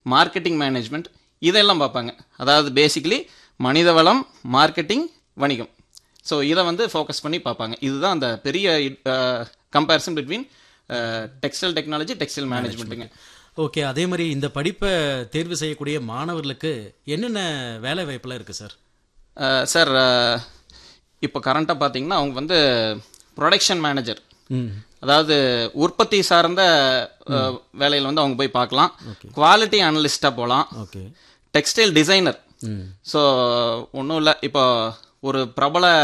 marketing management இதெல்லாம் பார்ப்பாங்க அதாவது பேசிக்கலி மனித வளம் மார்க்கெட்டிங் வணிகம் ஸோ இதை வந்து ஃபோக்கஸ் பண்ணி பார்ப்பாங்க இதுதான் அந்த பெரிய comparison between textile technology textile மேனேஜ்மெண்ட்டுங்க ஓகே அதே மாதிரி இந்த படிப்பை தேர்வு செய்யக்கூடிய மாணவர்களுக்கு என்னென்ன வேலை வாய்ப்பெல்லாம் இருக்குது சார் சார் இப்போ கரண்ட்டாக பார்த்தீங்கன்னா அவங்க வந்து ப்ரொடக்ஷன் மேனேஜர் ம் அதாவது உற்பத்தி சார்ந்த வேலையில் வந்து அவங்க போய் பார்க்கலாம் குவாலிட்டி அனலிஸ்ட்டாக போகலாம் ஓகே டெக்ஸ்டைல் டிசைனர் ம் ஸோ ஒன்றும் இல்லை இப்போ ஒரு பிரபல